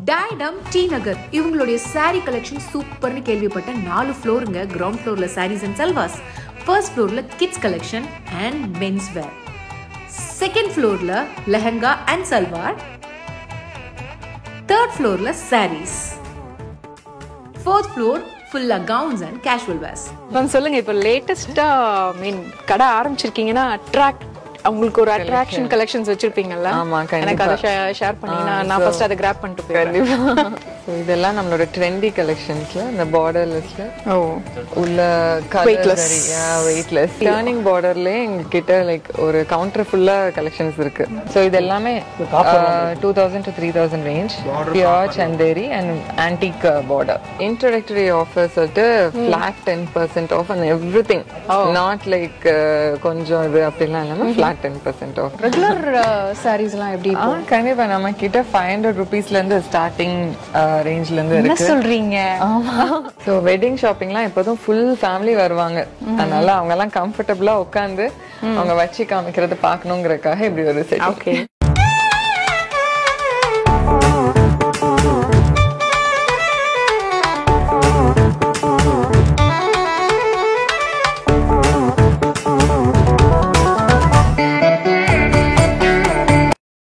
Diadem D நகர் இவங்களுடைய saree collection சூப்பர்னு கேள்விப்பட்ட நாலு ஃப்ளோருங்க கிரவுண்ட் ஃப்ளோர்ல sarees அண்ட் சல்வாஸ் ஃபர்ஸ்ட் ஃப்ளோர்ல kids collection and men's wear second ஃப்ளோர்ல லெஹங்கா அண்ட் சல்வார் தேர்ட் ஃப்ளோர்ல sarees ஃபோர்த் ஃப்ளோர் ஃபுல்லா gowns and casual wears ma'am சொல்லுங்க இப்போ லேட்டஸ்டா மீன் கடை ஆரம்பிச்சிருக்கீங்கன்னா அட்ராக்ட் உங்களுக்கு ஒரு அட்ராக்ஷன் கலெக்ஷன்ஸ் வச்சிருப்பீங்கல்ல ஆமா, கண்டிப்பா. எனக்கு அதை ஷேர் பண்ணீங்கன்னா நான் ஃபர்ஸ்ட் அதை கிராப் பண்ணிட்டு போயிடுறேன் கண்டிப்பா ஸோ இதெல்லாம் நம்மளோட ட்ரெண்டி கலெக்ஷன்ஸ்ல இந்த பார்டர்லெஸ்ல ஓ உள்ள Weightless. வெயிட்லெஸ் டேர்னிங் பார்டர்லயே எங்ககிட்ட லைக் ஒரு கவுண்டர் ஃபுல்லா கலெக்ஷன்ஸ் இருக்கு ஸோ இது எல்லாமே two thousand to three thousand range pure Chanderi and antique border introductory offer சொல்லிட்டு flat ten percent off and everything not like கொஞ்சம் இது அப்படிலாம் இல்லாம flat ten percent off regular சாரீஸ்லாம் எப்படி ஆ கண்டிப்பா நம்ம கிட்ட ஃபைவ் ஹண்ட்ரட் ருபீஸ்ல இருந்து ஸ்டார்டிங் ரேஞ்ச்ல இருந்து என்ன இருக்கு சொல்றீங்க ஸோ வெட்டிங் ஷாப்பிங்லாம் எப்போதும் ஃபுல் ஃபேமிலி வருவாங்க அதனால அவங்க எல்லாம் கம்ஃபர்டபுளா உட்காந்து அவங்க வச்சு காமிக்கிறது பார்க்கணுங்கிறதுக்காக இப்படி ஒரு செட் ஓகே